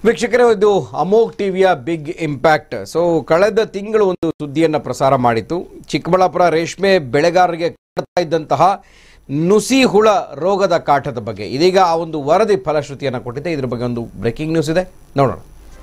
ವೀಕ್ಷಕರೇ ಇದು ಅಮೋಘ್ ಟಿವಿಯ ಬಿಗ್ ಇಂಪ್ಯಾಕ್ಟ್ ಸೊ ಕಳೆದ ತಿಂಗಳು ಒಂದು ಸುದ್ದಿಯನ್ನು ಪ್ರಸಾರ ಮಾಡಿತ್ತು ಚಿಕ್ಕಬಳ್ಳಾಪುರ ರೇಷ್ಮೆ ಬೆಳೆಗಾರರಿಗೆ ಕಾಡ್ತಾ ಇದ್ದಂತಹ ನುಸಿ ಹುಳ ರೋಗದ ಕಾಟದ ಬಗ್ಗೆ ಇದೀಗ ಆ ಒಂದು ವರದಿ ಫಲಶ್ರುತಿಯನ್ನು ಕೊಟ್ಟಿದೆ ಇದ್ರ ಬಗ್ಗೆ ಒಂದು ಬ್ರೇಕಿಂಗ್ ನ್ಯೂಸ್ ಇದೆ ನೋಡೋಣ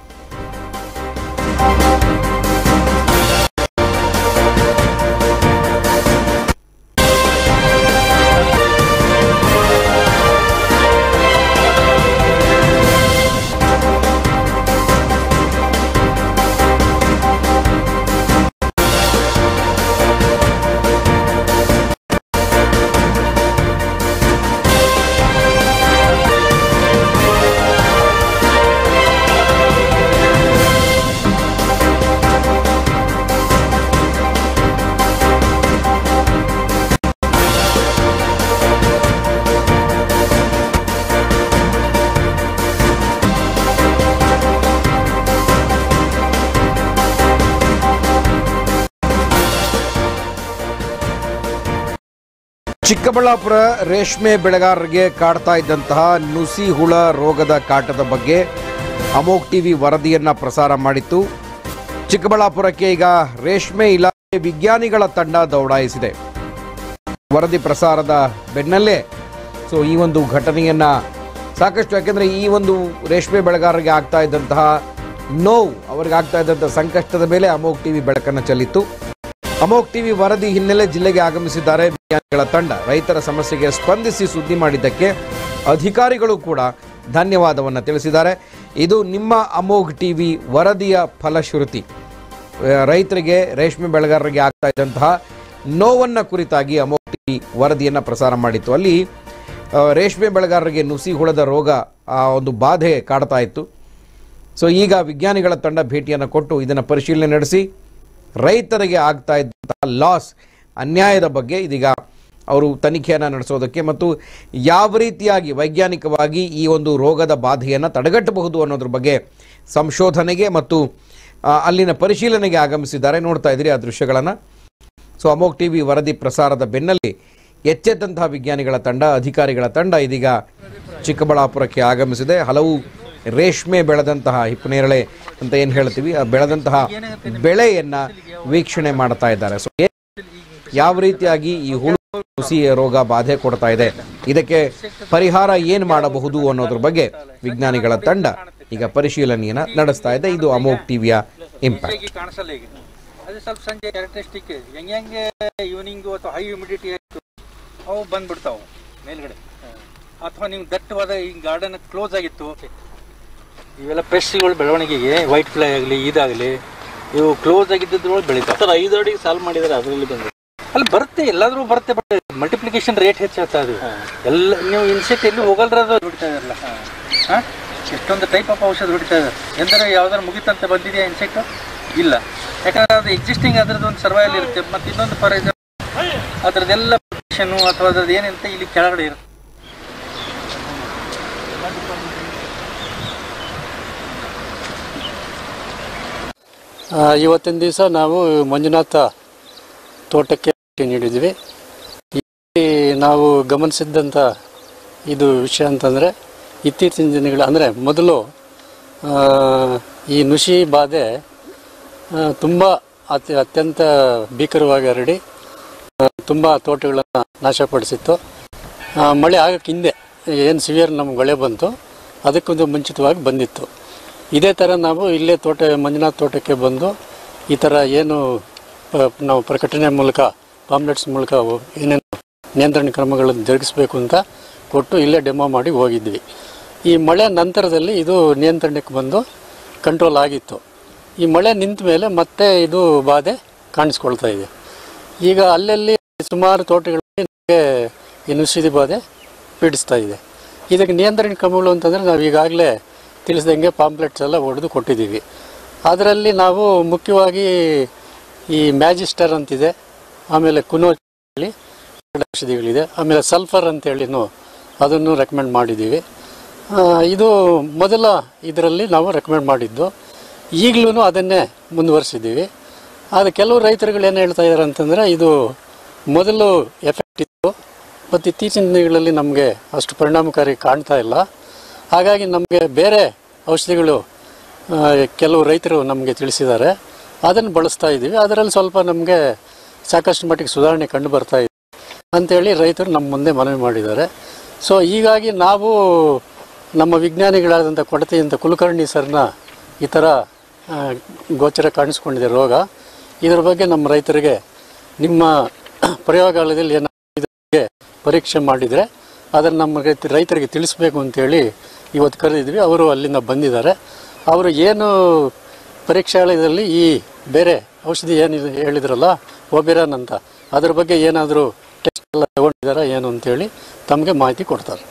ಚಿಕ್ಕಬಳ್ಳಾಪುರ ರೇಷ್ಮೆ ಬೆಳೆಗಾರರಿಗೆ ಕಾಡ್ತಾ ಇದ್ದಂತಹ ನುಸಿ ಹುಳ ರೋಗದ ಕಾಟದ ಬಗ್ಗೆ ಅಮೋಕ್ ಟಿವಿ ವರದಿಯನ್ನ ಪ್ರಸಾರ ಮಾಡಿತ್ತು ಚಿಕ್ಕಬಳ್ಳಾಪುರಕ್ಕೆ ಈಗ ರೇಷ್ಮೆ ಇಲಾಖೆ ವಿಜ್ಞಾನಿಗಳ ತಂಡ ದೌಡಾಯಿಸಿದೆ ವರದಿ ಪ್ರಸಾರದ ಬೆನ್ನಲ್ಲೇ ಸೊ ಈ ಒಂದು ಘಟನೆಯನ್ನ ಸಾಕಷ್ಟು ಯಾಕೆಂದ್ರೆ ಈ ಒಂದು ರೇಷ್ಮೆ ಬೆಳೆಗಾರರಿಗೆ ಆಗ್ತಾ ಇದ್ದಂತಹ ನೋವು ಅವರಿಗೆ ಆಗ್ತಾ ಇದ್ದಂತಹ ಸಂಕಷ್ಟದ ಮೇಲೆ ಅಮೋಕ್ ಟಿವಿ ಬೆಳಕನ್ನು ಚೆಲ್ಲಿತ್ತು ಅಮೋಕ್ ಟಿವಿ ವರದಿ ಹಿನ್ನೆಲೆ ಜಿಲ್ಲೆಗೆ ಆಗಮಿಸಿದ್ದಾರೆ ವಿಜ್ಞಾನಿಗಳ ತಂಡ ರೈತರ ಸಮಸ್ಯೆಗೆ ಸ್ಪಂದಿಸಿ ಸುದ್ದಿ ಮಾಡಿದ್ದಕ್ಕೆ ಅಧಿಕಾರಿಗಳು ಕೂಡ ಧನ್ಯವಾದವನ್ನು ತಿಳಿಸಿದ್ದಾರೆ ಇದು ನಿಮ್ಮ ಅಮೋಘ್ ಟಿವಿ ವರದಿಯ ಫಲಶ್ರುತಿ ಆ, ರೈತರಿಗೆ ರೇಷ್ಮೆ ಬೆಳೆಗಾರರಿಗೆ ಆಗ್ತಾ ಇದ್ದಂತಹ ನೋವನ್ನ ಕುರಿತಾಗಿ ಅಮೋಘ್ ಟಿವಿ ವರದಿಯನ್ನು ಪ್ರಸಾರ ಮಾಡಿತ್ತು ಅಲ್ಲಿ ಆ, ರೇಷ್ಮೆ ಬೆಳೆಗಾರರಿಗೆ ನುಸಿ ಹುಳದ ರೋಗ ಆ ಒಂದು ಬಾಧೆ ಕಾಡ್ತಾ ಇತ್ತು ಸೊ ಈಗ ವಿಜ್ಞಾನಿಗಳ ತಂಡ ಭೇಟಿಯನ್ನು ಕೊಟ್ಟು ಇದನ್ನು ಪರಿಶೀಲನೆ ನಡೆಸಿ ರೈತರಿಗೆ ಆಗ್ತಾ ಇದ್ದಂತಹ ಲಾಸ್ ಅನ್ಯಾಯದ ಬಗ್ಗೆ ಇದೀಗ ಅವರು ತನಿಖೆಯನ್ನು ನಡೆಸೋದಕ್ಕೆ ಮತ್ತು ಯಾವ ರೀತಿಯಾಗಿ ವೈಜ್ಞಾನಿಕವಾಗಿ ಈ ಒಂದು ರೋಗದ ಬಾಧೆಯನ್ನು ತಡೆಗಟ್ಟಬಹುದು ಅನ್ನೋದ್ರ ಬಗ್ಗೆ ಸಂಶೋಧನೆಗೆ ಮತ್ತು ಆ, ಅಲ್ಲಿನ ಪರಿಶೀಲನೆಗೆ ಆಗಮಿಸಿದ್ದಾರೆ ನೋಡ್ತಾ ಇದ್ದೀರಿ ಆ ದೃಶ್ಯಗಳನ್ನು ಸೊ ಅಮೋಕ್ ಟಿವಿ ವರದಿ ಪ್ರಸಾರದ ಬೆನ್ನಲ್ಲಿ ಎಚ್ಚೆತ್ತಂತಹ ವಿಜ್ಞಾನಿಗಳ ತಂಡ ಅಧಿಕಾರಿಗಳ ತಂಡ ಇದೀಗ ಚಿಕ್ಕಬಳ್ಳಾಪುರಕ್ಕೆ ಆಗಮಿಸಿದೆ ಹಲವು ರೇಷ್ಮೆ ಬೆಳೆದಂತಹ ಹಿಪ್ಪನೇರಳೆ ಅಂತ ಏನು ಹೇಳ್ತೀವಿ ಆ ಬೆಳೆದಂತಹ ಬೆಳೆಯನ್ನ ವೀಕ್ಷಣೆ ಮಾಡ್ತಾ ಇದ್ದಾರೆ ಸೊ ಏನ್- ಯಾವ ರೀತಿಯಾಗಿ ಈ ಹುಳು ನುಸಿ ರೋಗ ಬಾಧೆ ಕೊಡ್ತಾ ಇದೆ ಇದಕ್ಕೆ ಪರಿಹಾರ ಏನು ಮಾಡಬಹುದು ಅನ್ನೋದ್ರ ಬಗ್ಗೆ ವಿಜ್ಞಾನಿಗಳ ತಂಡ ಈಗ ಪರಿಶೀಲನೆಯನ್ನ ನಡೆಸ್ತಾ ಇದೆ ಇದು ಅಮೋಕ್ ಟಿವಿಯ ಇಂಪ್ಯಾಕ್ಟ್ ಈಗ ಕಾಣಿಸಲ್ಲ ಈಗ ಅದೇ ಸ್ವಲ್ಪ ಸಂಜೆ ಕ್ಯಾರೆಕ್ಟರಿಸ್ಟಿಕ್ ಹೆಂಗೆ ಹೆಂಗೆ ಈವ್ನಿಂಗು ಅಥವಾ ಹೈ ಹ್ಯುಮಿಡಿಟಿ ಆಯಿತು ಅವು ಬಂದ್ಬಿಡ್ತಾವು ಮೇಲ್ಗಡೆ ಅಥವಾ ನೀವು ದಟ್ಟವಾದ ಈ ಗಾರ್ಡನ್ ಕ್ಲೋಸ್ ಆಗಿತ್ತು ಇವೆಲ್ಲ ಪೆಸ್ಟ್ಗಳು ಬೆಳವಣಿಗೆಗೆ ವೈಟ್ ಫ್ಲೈ ಆಗಲಿ ಇದಾಗಲಿ ಇವು ಕ್ಲೋಸ್ ಆಗಿದ್ದದ್ರೊಳಗೆ ಬೆಳೀತಾವೆ ಸರ್ ಐದು ಅಡಿಗೆ ಸಾಲ್ವ್ ಮಾಡಿದ್ರೆ ಅದರಲ್ಲಿ ಬಂದು ಅಲ್ಲಿ ಬರುತ್ತೆ ಎಲ್ಲಾದ್ರೂ ಬರುತ್ತೆ ಬಟ್ ಮಲ್ಟಿಪ್ಲಿಕೇಶನ್ ರೇಟ್ ಹೆಚ್ಚಾಗ್ತಾ ಇದೆ ಎಲ್ಲ ನೀವು ಇನ್ಸೆಕ್ಟ್ ಎಲ್ಲಿ ಹೋಗಲ್ರ ಅದು ಹೊಡಿತಾ ಇದಾರಲ್ಲ ಹಾಂ ಎಷ್ಟೊಂದು ಟೈಪ್ ಆಫ್ ಔಷಧ ಹೊಡಿತಾ ಇದ್ದಾರೆ ಎಂದರೆ ಯಾವ್ದಾರು ಮುಗಿತಂತ ಬಂದಿದೆಯಾ ಇನ್ಸೆಕ್ಟ್ ಇಲ್ಲ ಯಾಕಂದ್ರೆ ಅದು ಎಕ್ಸಿಸ್ಟಿಂಗ್ ಅದ್ರದ್ದು ಒಂದು ಸರ್ವೈವಲ್ ಇರುತ್ತೆ ಮತ್ತು ಇನ್ನೊಂದು ಫಾರ್ ಎಕ್ಸಾಂಪಲ್ ಅದ್ರದ್ದೆಲ್ಲ ಪ್ರೊಟೆಕ್ಷನು ಅಥವಾ ಅದ್ರದ್ದು ಏನಂತ ಇಲ್ಲಿ ಕೆಳಗಡೆ ಇರುತ್ತೆ ಆ, ಇವತ್ತಿನ ದಿವಸ ನಾವು ಮಂಜುನಾಥ ತೋಟಕ್ಕೆ ಭೇಟಿ ನೀಡಿದ್ವಿ ಇಲ್ಲಿ ನಾವು ಗಮನಿಸಿದ್ದಂಥ ಇದು ವಿಷಯ ಅಂತಂದರೆ ಇತ್ತೀಚಿನ ದಿನಗಳ ಅಂದರೆ ಮೊದಲು ಆ, ಈ ನುಷಿ ಬಾಧೆ ತುಂಬ ಅತಿ ಅತ್ಯಂತ ಭೀಕರವಾಗಿ ಹರಡಿ ತುಂಬ ತೋಟಗಳನ್ನು ನಾಶಪಡಿಸಿತ್ತು ಆ, ಮಳೆ ಆಗಕ್ಕೆ ಹಿಂದೆ ಏನು ಸಿವಿಯರ್ ನಮ್ಗೆ ಮಳೆ ಬಂತು ಅದಕ್ಕೊಂದು ಮುಂಚಿತವಾಗಿ ಬಂದಿತ್ತು ಇದೇ ಥರ ನಾವು ಇಲ್ಲೇ ತೋಟ ಮಂಜುನಾಥ್ ತೋಟಕ್ಕೆ ಬಂದು ಈ ಥರ ಏನು ಪ- ನಾವು ಪ್ರಕಟಣೆ ಮೂಲಕ ಪಾಂಪ್ಲೆಟ್ಸ್ ಮೂಲಕ ಅವು ಏನೇನು ನಿಯಂತ್ರಣ ಕ್ರಮಗಳನ್ನು ಜರುಗಿಸಬೇಕು ಅಂತ ಕೊಟ್ಟು ಇಲ್ಲೇ ಡೆಮೋ ಮಾಡಿ ಹೋಗಿದ್ವಿ ಈ ಮಳೆ ನಂತರದಲ್ಲಿ ಇದು ನಿಯಂತ್ರಣಕ್ಕೆ ಬಂದು ಕಂಟ್ರೋಲ್ ಆಗಿತ್ತು ಈ ಮಳೆ ನಿಂತ ಮೇಲೆ ಮತ್ತೆ ಇದು ಬಾಧೆ ಕಾಣಿಸ್ಕೊಳ್ತಾ ಇದೆ ಈಗ ಅಲ್ಲಲ್ಲಿ ಸುಮಾರು ತೋಟಗಳಲ್ಲಿ ನಮಗೆ ಈ ನುಸಿದಿ ಬಾಧೆ ಪೀಡಿಸ್ತಾ ಇದೆ ಇದಕ್ಕೆ ನಿಯಂತ್ರಣ ಕ್ರಮಗಳು ಅಂತಂದರೆ ನಾವು ಈಗಾಗಲೇ ತಿಳಿಸ್ದಂಗೆ ಪಾಂಪ್ಲೆಟ್ಸ್ ಎಲ್ಲ ಹೊಡೆದು ಕೊಟ್ಟಿದ್ದೀವಿ ಅದರಲ್ಲಿ ನಾವು ಮುಖ್ಯವಾಗಿ ಈ ಮ್ಯಾಜಿಸ್ಟರ್ ಅಂತಿದೆ ಆಮೇಲೆ ಕುನೋ ಹೇಳಿ ಎರಡು ಔಷಧಿಗಳಿದೆ ಆಮೇಲೆ ಸಲ್ಫರ್ ಅಂತೇಳಿನೂ ಅದನ್ನು ರೆಕಮೆಂಡ್ ಮಾಡಿದ್ದೀವಿ ಆ, ಇದು ಮೊದಲ ಇದರಲ್ಲಿ ನಾವು ರೆಕಮೆಂಡ್ ಮಾಡಿದ್ದು ಈಗಲೂ ಅದನ್ನೇ ಮುಂದುವರಿಸಿದ್ದೀವಿ ಆದರೆ ಕೆಲವು ರೈತರುಗಳು ಏನು ಹೇಳ್ತಾ ಇದ್ದಾರೆ ಅಂತಂದರೆ ಇದು ಮೊದಲು ಎಫೆಕ್ಟ್ ಇತ್ತು ಮತ್ತು ಇತ್ತೀಚಿನ ದಿನಗಳಲ್ಲಿ ನಮಗೆ ಅಷ್ಟು ಪರಿಣಾಮಕಾರಿ ಕಾಣ್ತಾ ಇಲ್ಲ ಹಾಗಾಗಿ ನಮಗೆ ಬೇರೆ ಔಷಧಿಗಳು ಆ, ಕೆಲವು ರೈತರು ನಮಗೆ ತಿಳಿಸಿದ್ದಾರೆ ಅದನ್ನು ಬಳಸ್ತಾ ಇದ್ದೀವಿ ಅದರಲ್ಲಿ ಸ್ವಲ್ಪ ನಮಗೆ ಸಾಕಷ್ಟು ಮಟ್ಟಿಗೆ ಸುಧಾರಣೆ ಕಂಡು ಬರ್ತಾ ಇದೆ ಅಂತೇಳಿ ರೈತರು ನಮ್ಮ ಮುಂದೆ ಮನವಿ ಮಾಡಿದ್ದಾರೆ ಸೊ ಹೀಗಾಗಿ ನಾವು ನಮ್ಮ ವಿಜ್ಞಾನಿಗಳಾದಂಥ ಕೊಡತೆಯಿಂದ ಕುಲಕರ್ಣಿ ಸರ್ನ ಈ ಥರ ಆ, ಗೋಚರ ಕಾಣಿಸ್ಕೊಂಡಿದೆ ರೋಗ ಇದರ ಬಗ್ಗೆ ನಮ್ಮ ರೈತರಿಗೆ ನಿಮ್ಮ ಪ್ರಯೋಗಾಲಯದಲ್ಲಿ ಏನಾದ್ರು ಇದ್ರ ಬಗ್ಗೆ ಪರೀಕ್ಷೆ ಮಾಡಿದರೆ ಅದನ್ನು ನಮ್ಮ ರೈತ- ರೈತರಿಗೆ ತಿಳಿಸ್ಬೇಕು ಅಂತೇಳಿ ಇವತ್ತು ಕರೆದಿದ್ವಿ ಅವರು ಅಲ್ಲಿಂದ ಬಂದಿದ್ದಾರೆ ಅವರು ಏನು ಪರೀಕ್ಷಾಲಯದಲ್ಲಿ ಈ ಬೇರೆ ಔಷಧಿ ಏನು ಹೇಳಿದ್ರಲ್ಲ ಒಬಿರಾನ್ ಅಂತ ಅದ್ರ ಬಗ್ಗೆ ಏನಾದರೂ ಟೆಸ್ಟ್ ಎಲ್ಲ ತಗೊಂಡಿದ್ದಾರಾ ಏನು ಅಂತೇಳಿ ತಮಗೆ ಮಾಹಿತಿ ಕೊಡ್ತಾರೆ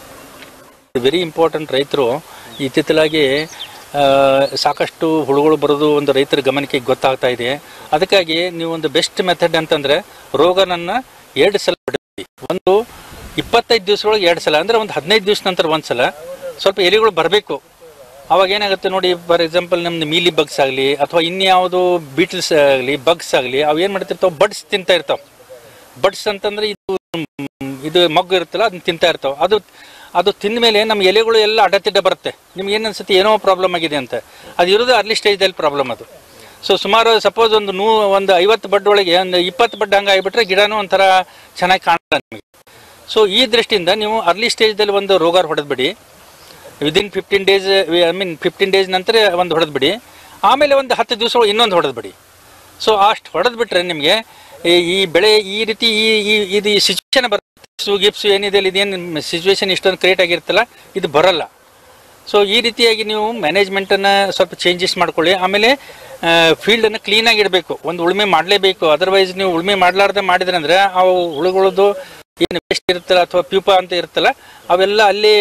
ವೆರಿ ಇಂಪಾರ್ಟೆಂಟ್ ರೈತರು ಇತ್ತಿತ್ತಲಾಗಿ ಆ, ಸಾಕಷ್ಟು ಹುಳುಗಳು ಬರೋದು ಒಂದು ರೈತರ ಗಮನಕ್ಕೆ ಗೊತ್ತಾಗ್ತಾ ಇದೆ ಅದಕ್ಕಾಗಿ ನೀವು ಒಂದು ಬೆಸ್ಟ್ ಮೆಥಡ್ ಅಂತಂದ್ರೆ ರೋಗನನ್ನ ಎರಡು ಸಲ ಹೊಡಿತೀವಿ ಒಂದು ಇಪ್ಪತ್ತೈದು ದಿವಸದೊಳಗೆ ಎರಡು ಸಲ ಅಂದ್ರೆ ಒಂದು ಹದಿನೈದು ದಿವಸ ನಂತರ ಒಂದು ಸಲ ಸ್ವಲ್ಪ ಎಲೆಗಳು ಬರಬೇಕು ಅವಾಗ ಏನಾಗುತ್ತೆ ನೋಡಿ ಫಾರ್ ಎಕ್ಸಾಂಪಲ್ ನಮ್ದು ಮೀಲಿ ಬಗ್ಸ್ ಆಗಲಿ ಅಥವಾ ಇನ್ಯಾವುದು ಬೀಟಲ್ಸ್ ಆಗಲಿ ಬಗ್ಸ್ ಆಗಲಿ ಅವು ಏನು ಮಾಡ್ತಿರ್ತಾವೆ ಬಡ್ಸ್ ತಿಂತಾ ಇರ್ತಾವೆ ಬಡ್ಸ್ ಅಂತಂದ್ರೆ ಇದು ಮ್, ಇದು ಮಗ್ಗು ಇರುತ್ತಲ್ಲ ಅದನ್ನ ತಿಂತಾ ಇರ್ತಾವೆ ಅದು ಅದು ತಿಂದ ಮೇಲೆ ನಮ್ಮ ಎಲೆಗಳು ಎಲ್ಲ ಅಡ್ಡತಿಡ್ಡ ಬರುತ್ತೆ ನಿಮ್ಗೆ ಏನು ಅನ್ಸುತ್ತೆ ಏನೋ ಪ್ರಾಬ್ಲಮ್ ಆಗಿದೆ ಅಂತ ಅದು ಇರೋದು ಅರ್ಲಿ ಸ್ಟೇಜ್ದಲ್ಲಿ ಪ್ರಾಬ್ಲಮ್ ಅದು ಸೊ ಸುಮಾರು ಸಪೋಸ್ ಒಂದು ನೂ ಒಂದು ಐವತ್ತು ಬಡ್ ಒಳಗೆ ಒಂದು ಇಪ್ಪತ್ತು ಬಡ್ ಹಂಗೆ ಆಗಿಬಿಟ್ರೆ ಗಿಡನೂ ಒಂಥರ ಚೆನ್ನಾಗಿ ಕಾಣಲ್ಲ ನಿಮಗೆ ಸೊ ಈ ದೃಷ್ಟಿಯಿಂದ ನೀವು ಅರ್ಲಿ ಸ್ಟೇಜ್ದಲ್ಲಿ ಒಂದು ರೋಗ ಹೊಡೆದ್ಬಿಡಿ within fifteen days I mean fifteen days ನಂತರ ಒಂದು ಹೊಡೆದ್ಬಿಡಿ ಆಮೇಲೆ ಒಂದು ಹತ್ತು ದಿವಸ ಇನ್ನೊಂದು ಹೊಡೆದ್ಬಿಡಿ ಸೊ ಅಷ್ಟು ಹೊಡೆದ್ಬಿಟ್ರೆ ನಿಮಗೆ ಈ ಬೆಳೆ ಈ ರೀತಿ ಈ ಈ- ಇದು ಸಿಚುವೇಶನ್ ಬರುತ್ತೆ ಗಿಪ್ಸು ಏನಿದೆ ಅಲ್ಲಿ ಇದೇನು ಸಿಚುವೇಶನ್ ಇಷ್ಟೊಂದು ಕ್ರಿಯೇಟ್ ಆಗಿರುತ್ತಲ್ಲ ಇದು ಬರಲ್ಲ ಸೊ ಈ ರೀತಿಯಾಗಿ ನೀವು ಮ್ಯಾನೇಜ್ಮೆಂಟನ್ನು ಸ್ವಲ್ಪ ಚೇಂಜಸ್ ಮಾಡ್ಕೊಳ್ಳಿ ಆಮೇಲೆ ಫೀಲ್ಡನ್ನು ಕ್ಲೀನಾಗಿ ಇಡಬೇಕು ಒಂದು ಉಳುಮೆ ಮಾಡಲೇಬೇಕು ಅದರ್ವೈಸ್ ನೀವು ಉಳುಮೆ ಮಾಡಲಾರ್ದೆ ಮಾಡಿದ್ರೆ ಅಂದರೆ ಅವು ಹುಳುಗಳದ್ದು ಏನು ವೇಸ್ಟ್ ಇರುತ್ತಲ್ಲ ಅಥವಾ ಪ್ಯೂಪ ಅಂತ ಇರುತ್ತಲ್ಲ ಅವೆಲ್ಲ ಅಲ್ಲಿ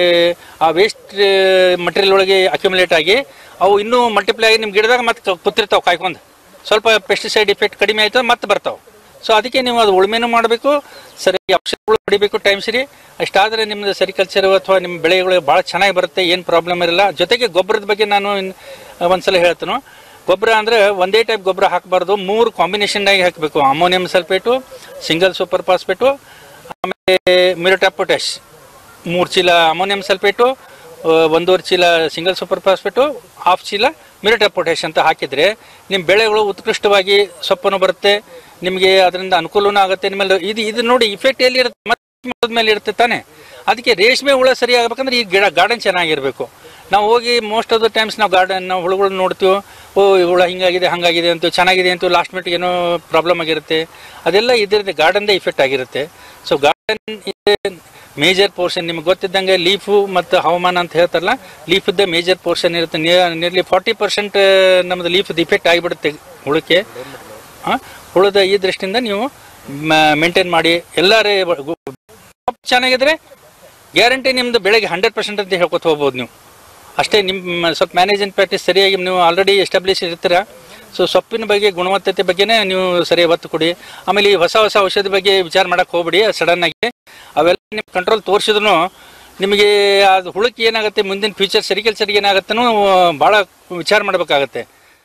ಆ ವೇಸ್ಟ್ ಮಟೀರಿಯಲ್ ಒಳಗೆ ಅಕ್ಯುಮುಲೇಟ್ ಆಗಿ ಅವು ಇನ್ನೂ ಮಲ್ಟಿಪ್ಲೈ ಆಗಿ ನಿಮ್ಮ ಗಿಡದಾಗ ಮತ್ತೆ ಕೂತಿರ್ತಾವೆ ಕಾಯ್ಕೊಂಡು ಸ್ವಲ್ಪ ಪೆಸ್ಟಿಸೈಡ್ ಇಫೆಕ್ಟ್ ಕಡಿಮೆ ಆಯ್ತು ಮತ್ತೆ ಬರ್ತಾವೆ ಸೊ ಅದಕ್ಕೆ ನೀವು ಅದು ಉಳುಮೆನೂ ಮಾಡಬೇಕು ಸರಿ ಔಷಧಿಗಳು ಹೊಡಿಬೇಕು ಟೈಮ್ ಸರಿ ಅಷ್ಟಾದರೆ ನಿಮ್ಮದು ಸರಿಕಲ್ಚರ್ ಅಥವಾ ನಿಮ್ಮ ಬೆಳೆಗಳು ಭಾಳ ಚೆನ್ನಾಗಿ ಬರುತ್ತೆ ಏನು ಪ್ರಾಬ್ಲಮ್ ಇರಲ್ಲ ಜೊತೆಗೆ ಗೊಬ್ಬರದ ಬಗ್ಗೆ ನಾನು ಇನ್- ಒಂದ್ಸಲ ಹೇಳ್ತೇನೆ ಗೊಬ್ಬರ ಅಂದರೆ ಒಂದೇ ಟೈಪ್ ಗೊಬ್ಬರ ಹಾಕಬಾರ್ದು ಮೂರು ಕಾಂಬಿನೇಷನ್ ಆಗಿ ಹಾಕಬೇಕು ammonium sulphate single super phosphate ಆಮೇಲೆ ಮಿರೋಟಾ ಪೊಟ್ಯಾಶ್ ಮೂರು ಚೀಲ ಅಮೋನಿಯಂ ಸಲ್ಫೇಟು ಆ, ಒಂದೂವರೆ ಚೀಲ ಸಿಂಗಲ್ ಸೂಪರ್ ಫಾಸ್ಫೇಟು ಹಾಫ್ ಚೀಲ ಮಿರೋಟಾ ಪೊಟ್ಯಾಶ್ ಅಂತ ಹಾಕಿದರೆ ನಿಮ್ಮ ಬೆಳೆಗಳು ಉತ್ಕೃಷ್ಟವಾಗಿ ಸೊಪ್ಪನ್ನು ಬರುತ್ತೆ ನಿಮಗೆ ಅದರಿಂದ ಅನುಕೂಲನೂ ಆಗುತ್ತೆ ನಿಮ್ಮಲ್ಲಿ ಇದು ಇದು ನೋಡಿ ಇಫೆಕ್ಟ್ ಎಲ್ಲಿ ಇರುತ್ತೆ ಮತ್ತೆ ಮೇಲೆ ಇರುತ್ತೆ ತಾನೆ ಅದಕ್ಕೆ ರೇಷ್ಮೆ ಹುಳ ಸರಿ ಆಗ್ಬೇಕಂದ್ರೆ ಈ ಗಿಡ ಗಾರ್ಡನ್ ಚೆನ್ನಾಗಿರಬೇಕು ನಾವು ಹೋಗಿ ಮೋಸ್ಟ್ ಆಫ್ ದ ಟೈಮ್ಸ್ ನಾವು ಗಾರ್ಡನ್ ನಾವು ಹುಳುಗಳು ನೋಡ್ತೀವಿ ಓ ಈ ಹುಳ ಹಿಂಗಾಗಿದೆ ಹಂಗಾಗಿದೆ ಅಂತ ಚೆನ್ನಾಗಿದೆ ಅಂತ ಲಾಸ್ಟ್ ಮಿನಿಟ್ ಏನೋ ಪ್ರಾಬ್ಲಮ್ ಆಗಿರುತ್ತೆ ಅದೆಲ್ಲ ಇದರದ್ದು ಗಾರ್ಡನ್ದೇ ಇಫೆಕ್ಟ್ ಆಗಿರುತ್ತೆ ಸೊ ಗಾರ್ಡನ್ ಮೇಜರ್ ಪೋರ್ಷನ್ ನಿಮ್ಗೆ ಗೊತ್ತಿದ್ದಂಗೆ ಲೀಫು ಮತ್ತು ಹವಾಮಾನ ಅಂತ ಹೇಳ್ತಾರಲ್ಲ ಲೀಫದ್ದೇ ಮೇಜರ್ ಪೋರ್ಷನ್ ಇರುತ್ತೆ ನಿಯರ್ಲಿ ಫಾರ್ಟಿ ಪರ್ಸೆಂಟ್ ನಮ್ಮದು ಲೀಫ್ ಇಫೆಕ್ಟ್ ಆಗಿಬಿಡುತ್ತೆ ಹುಳಕ್ಕೆ ಆ, ಹುಳದ ಈ ದೃಷ್ಟಿಯಿಂದ ನೀವು ಮೇಂಟೈನ್ ಮಾಡಿ ಎಲ್ಲರೇ ಚೆನ್ನಾಗಿದ್ರೆ ಗ್ಯಾರಂಟಿ ನಿಮ್ದು ಬೆಳೆಗೆ ಹಂಡ್ರೆಡ್ ಪರ್ಸೆಂಟ್ ಅಂತ ಹೇಳ್ಕೊತ ಹೋಗ್ಬೋದು ನೀವು ಅಷ್ಟೇ ನಿಮ್ಮ ಸ್ವಲ್ಪ ಮ್ಯಾನೇಜ್ಮೆಂಟ್ ಪ್ರಾಕ್ಟೀಸ್ ಸರಿಯಾಗಿ ನೀವು ಆಲ್ರೆಡಿ ಎಸ್ಟಾಬ್ಲಿಷ್ ಇರ್ತೀರ ಸೊ ಸೊಪ್ಪಿನ ಬಗ್ಗೆ ಗುಣವತ್ತತೆ ಬಗ್ಗೆನೇ ನೀವು ಸರಿಯಾಗಿ ಒತ್ತು ಕೊಡಿ ಆಮೇಲೆ ಈ ಹೊಸ ಹೊಸ ಔಷಧಿ ಬಗ್ಗೆ ವಿಚಾರ ಮಾಡಕ್ಕೆ ಹೋಗ್ಬಿಡಿ ಸಡನ್ ಆಗಿ ಅವೆಲ್ಲ ನಿಮ್ಮ ಕಂಟ್ರೋಲ್ ತೋರಿಸಿದ್ರು ನಿಮಗೆ ಅದು ಹುಳಕ್ಕೆ ಏನಾಗುತ್ತೆ ಮುಂದಿನ ಫ್ಯೂಚರ್ ಸರಿಕಲ್ಚರ್ಗೆ ಏನಾಗುತ್ತನೂ ಭಾಳ ವಿಚಾರ ಮಾಡಬೇಕಾಗತ್ತೆ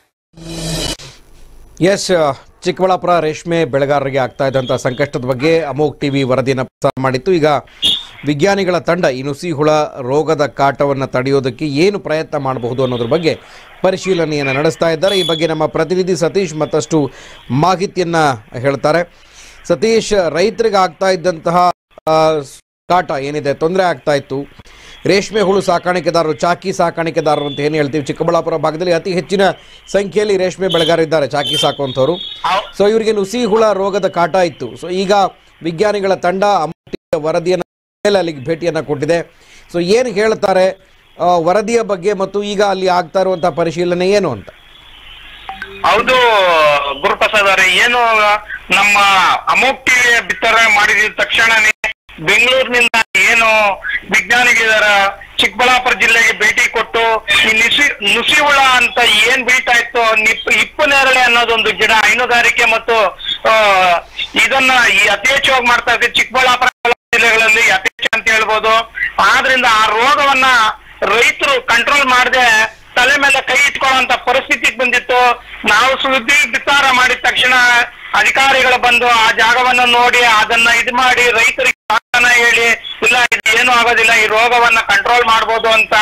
ಎಸ್ ಚಿಕ್ಕಬಳ್ಳಾಪುರ ರೇಷ್ಮೆ ಬೆಳೆಗಾರರಿಗೆ ಆಗ್ತಾ ಇದ್ದಂಥ ಸಂಕಷ್ಟದ ಬಗ್ಗೆ ಅಮೋಕ್ ಟಿವಿ ವರದಿಯನ್ನು ಪ್ರಸಾರ ಮಾಡಿತ್ತು ಈಗ ವಿಜ್ಞಾನಿಗಳ ತಂಡ ಈ ನುಸಿ ಹುಳ ರೋಗದ ಕಾಟವನ್ನು ತಡೆಯೋದಕ್ಕೆ ಏನು ಪ್ರಯತ್ನ ಮಾಡಬಹುದು ಅನ್ನೋದ್ರ ಬಗ್ಗೆ ಪರಿಶೀಲನೆಯನ್ನು ನಡೆಸ್ತಾ ಇದ್ದಾರೆ ಈ ಬಗ್ಗೆ ನಮ್ಮ ಪ್ರತಿನಿಧಿ ಸತೀಶ್ ಮತ್ತಷ್ಟು ಮಾಹಿತಿಯನ್ನು ಹೇಳ್ತಾರೆ ಸತೀಶ್ ರೈತರಿಗೆ ಆಗ್ತಾ ಇದ್ದಂತಹ ಆ, ಕಾಟ ಏನಿದೆ ತೊಂದರೆ ಆಗ್ತಾ ಇತ್ತು ರೇಷ್ಮೆ ಹುಳು ಸಾಕಾಣಿಕೆದಾರರು ಚಾಕಿ ಸಾಕಾಣಿಕೆದಾರರು ಅಂತ ಏನು ಹೇಳ್ತೀವಿ ಚಿಕ್ಕಬಳ್ಳಾಪುರ ಭಾಗದಲ್ಲಿ ಅತಿ ಹೆಚ್ಚಿನ ಸಂಖ್ಯೆಯಲ್ಲಿ ರೇಷ್ಮೆ ಬೆಳೆಗಾರಿದ್ದಾರೆ ಚಾಕಿ ಸಾಕುವಂಥವ್ರು ಸೊ ಇವರಿಗೆ ನುಸಿ ಹುಳ ರೋಗದ ಕಾಟ ಇತ್ತು ಸೊ ಈಗ ವಿಜ್ಞಾನಿಗಳ ತಂಡ ಅಮೌಂಟಿನ ವರದಿಯನ್ನು ಮೇಲೆ ಅಲ್ಲಿಗೆ ಭೇಟಿಯನ್ನು ಕೊಟ್ಟಿದೆ ಸೊ ಏನು ಹೇಳ್ತಾರೆ ಆ, ವರದಿಯ ಬಗ್ಗೆ ಮತ್ತು ಈಗ ಅಲ್ಲಿ ಆಗ್ತಾ ಇರುವಂತಹ ಪರಿಶೀಲನೆ ಏನು ಅಂತ ಹೌದು ಗುರುಪ್ರಸಾದ್ ಅವರೇ ಏನು ನಮ್ಮ ಅಮೋಕ್ ಟಿವಿ ಬಿತ್ತರ ಮಾಡಿದ ತಕ್ಷಣನೇ ಬೆಂಗಳೂರಿನಿಂದ ಏನು ವಿಜ್ಞಾನಿಗಳಿದಾರ ಚಿಕ್ಕಬಳ್ಳಾಪುರ ಜಿಲ್ಲೆಗೆ ಭೇಟಿ ಕೊಟ್ಟು ಈ ನುಸಿ ನುಸಿ ಹುಳ ಅಂತ ಏನ್ ಬೀಳ್ತಾ ಇತ್ತು ನಿಪ್ ಇಪ್ಪು ನೇರಳೆ ಅನ್ನೋದೊಂದು ಗಿಡ ಹೈನುಗಾರಿಕೆ ಮತ್ತು ಆ, ಇದನ್ನ ಈ ಅತಿ ಹೆಚ್ಚವಾಗಿ ಮಾಡ್ತಾ ಇದ್ದೆ ಚಿಕ್ಕಬಳ್ಳಾಪುರ ಜಿಲ್ಲೆಗಳಲ್ಲಿ ಅತಿ ಹೆಚ್ಚು ಅಂತ ಹೇಳ್ಬೋದು ಆದ್ರಿಂದ ಆ ರೋಗವನ್ನ ರೈತರು ಕಂಟ್ರೋಲ್ ಮಾಡದೆ ತಲೆ ಮೇಲೆ ಕೈ ಇಟ್ಕೊಳ್ಳುವಂತ ಪರಿಸ್ಥಿತಿಗೆ ಬಂದಿತ್ತು ನಾವು ಸುದ್ದಿ ಬಿತ್ತಾರ ಮಾಡಿದ ತಕ್ಷಣ ಅಧಿಕಾರಿಗಳು ಬಂದು ಆ ಜಾಗವನ್ನ ನೋಡಿ ಅದನ್ನ ಇದು ಮಾಡಿ ರೈತರಿಗೆ ಸಾಂತ್ವನ ಹೇಳಿ ಇಲ್ಲ ಇದು ಏನು ಆಗೋದಿಲ್ಲ ಈ ರೋಗವನ್ನ ಕಂಟ್ರೋಲ್ ಮಾಡ್ಬೋದು ಅಂತ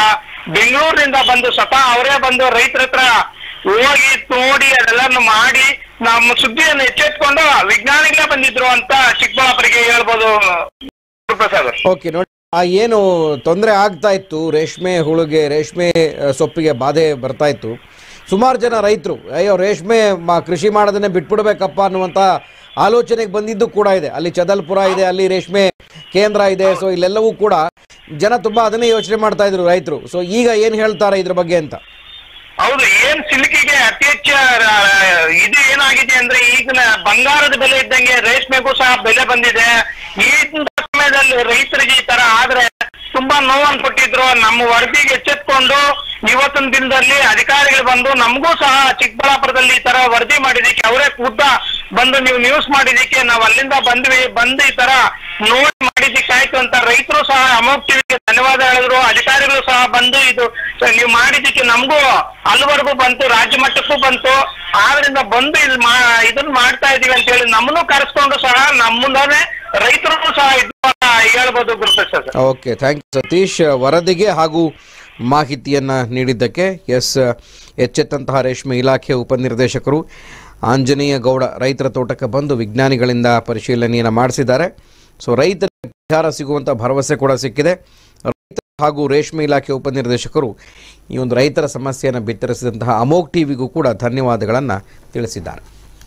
ಬೆಂಗಳೂರಿನಿಂದ ಬಂದು ಸ್ವತಃ ಅವರೇ ಬಂದು ರೈತರ ಹತ್ರ ಹೋಗಿ ನೋಡಿ ಅದೆಲ್ಲವನ್ನು ಮಾಡಿ ನಮ್ಮ ಸುದ್ದಿಯನ್ನು ಎಚ್ಚೆತ್ಕೊಂಡು ವಿಜ್ಞಾನಿಗಳೇ ಬಂದಿದ್ರು ಅಂತ ಚಿಕ್ಕಬಳ್ಳಾಪುರಿಗೆ ಹೇಳ್ಬೋದು ಗುರುಪ್ರಸಾದ್ ಅವ್ರೆ. ಓಕೆ ನೋಡಿ ಆ ಏನು ತೊಂದರೆ ಆಗ್ತಾ ಇತ್ತು ರೇಷ್ಮೆ ಹುಳುಗೆ ರೇಷ್ಮೆ ಆ, ಸೊಪ್ಪಿಗೆ ಬಾಧೆ ಬರ್ತಾ ಇತ್ತು ಸುಮಾರು ಜನ ರೈತರು ಅಯ್ಯೋ ರೇಷ್ಮೆ ಮ- ಕೃಷಿ ಮಾಡೋದನ್ನೇ ಬಿಟ್ಬಿಡ್ಬೇಕಪ್ಪ ಅನ್ನುವಂಥ ಆಲೋಚನೆಗೆ ಬಂದಿದ್ದು ಕೂಡ ಇದೆ ಅಲ್ಲಿ ಚದಲ್ಪುರ ಇದೆ ಅಲ್ಲಿ ರೇಷ್ಮೆ ಕೇಂದ್ರ ಇದೆ ಸೊ ಇಲ್ಲೆಲ್ಲವೂ ಕೂಡ ಜನ ತುಂಬಾ ಅದನ್ನೇ ಯೋಚನೆ ಮಾಡ್ತಾ ಇದ್ರು ರೈತರು ಸೊ ಈಗ ಏನು ಹೇಳ್ತಾರೆ ಇದ್ರ ಬಗ್ಗೆ ಅಂತ ಹೌದು ಏನ್ ಸಿಲ್ಕಿಗೆ ಅತಿ ಹೆಚ್ಚು ಆ, ಇದು ಏನಾಗಿದೆ ಅಂದ್ರೆ ಈಗಿನ ಬಂಗಾರದ ಬೆಲೆ ಇದ್ದಂಗೆ ರೇಷ್ಮೆಗೂ ಸಹ ಬೆಲೆ ಬಂದಿದೆ ಈ ಸಮಯದಲ್ಲಿ ರೈತರಿಗೆ ಈ ತರ ಆದ್ರೆ ತುಂಬಾ ನೋವನ್ನು ಕೊಟ್ಟಿದ್ರು ನಮ್ಮ ವರದಿಗೆ ಎಚ್ಚೆತ್ಕೊಂಡು ಇವತ್ತಿನ ದಿನದಲ್ಲಿ ಅಧಿಕಾರಿಗಳು ಬಂದು ನಮಗೂ ಸಹ ಚಿಕ್ಕಬಳ್ಳಾಪುರದಲ್ಲಿ ಈ ತರ ವರದಿ ಮಾಡಿದಕ್ಕೆ ಅವರೇ ಖುದ್ದ ಬಂದು ನೀವು ನ್ಯೂಸ್ ಮಾಡಿದಕ್ಕೆ ನಾವು ಅಲ್ಲಿಂದ ಬಂದ್ವಿ ಬಂದು ಈ ತರ ನೋಡಿ ಮಾಡಿದ್ದಕ್ಕೆ ಆಯ್ತು ಅಂತ ರೈತರು ಸಹ ಅಮೋಕ್ ಟಿವಿಗೆ ಧನ್ಯವಾದ ಹೇಳಿದ್ರು ಅಧಿಕಾರಿಗಳು ಸಹ ಬಂದು ಇದು ಸ- ನೀವು ಮಾಡಿದ್ದಕ್ಕೆ ನಮಗೂ ಅಲ್ಲಿವರೆಗೂ ಬಂತು ರಾಜ್ಯ ಮಟ್ಟಕ್ಕೂ ಬಂತು ಆದ್ರಿಂದ ಬಂದು ಇಲ್ಲಿ ಮಾ ಇದನ್ನ ಮಾಡ್ತಾ ಇದೀವಿ ಅಂತ ಹೇಳಿ ನಮ್ಮನ್ನು ಕರೆಸ್ಕೊಂಡು ಸಹ ನಮ್ಮನ್ನೇ ರೈತರು ಸಹ ಇದು ಹೇಳ್ಬೋದು Guruprasad sir okay thank you Satish ವರದಿಗೆ ಹಾಗೂ ಮಾಹಿತಿಯನ್ನು ನೀಡಿದ್ದಕ್ಕೆ ಎಸ್ ಎಚ್ಚೆತ್ತಂತಹ ರೇಷ್ಮೆ ಇಲಾಖೆ ಉಪನಿರ್ದೇಶಕರು ಆಂಜನೇಯ ಗೌಡ ರೈತರ ತೋಟಕ್ಕೆ ಬಂದು ವಿಜ್ಞಾನಿಗಳಿಂದ ಪರಿಶೀಲನೆಯನ್ನು ಮಾಡಿಸಿದ್ದಾರೆ ಸೊ ರೈತರಿಗೆ ಪರಿಹಾರ ಸಿಗುವಂಥ ಭರವಸೆ ಕೂಡ ಸಿಕ್ಕಿದೆ ರೈತ ಹಾಗೂ ರೇಷ್ಮೆ ಇಲಾಖೆ ಉಪನಿರ್ದೇಶಕರು ಈ ಒಂದು ರೈತರ ಸಮಸ್ಯೆಯನ್ನು ಬಿತ್ತರಿಸಿದಂತಹ ಅಮೋಕ್ ಟಿವಿಗೂ ಕೂಡ ಧನ್ಯವಾದಗಳನ್ನು ತಿಳಿಸಿದ್ದಾರೆ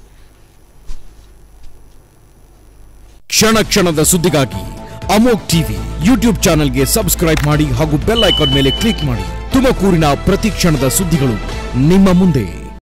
ಕ್ಷಣ ಕ್ಷಣದ ಸುದ್ದಿಗಾಗಿ ಅಮೋಕ್ ಟಿವಿ ಯೂಟ್ಯೂಬ್ ಚಾನೆಲ್ಗೆ ಸಬ್ಸ್ಕ್ರೈಬ್ ಮಾಡಿ ಹಾಗೂ ಬೆಲ್ ಐಕಾನ್ ಮೇಲೆ ಕ್ಲಿಕ್ ಮಾಡಿ ತುಮಕೂರಿನ ಪ್ರತಿ ಕ್ಷಣದ ಸುದ್ದಿಗಳು ನಿಮ್ಮ ಮುಂದೆ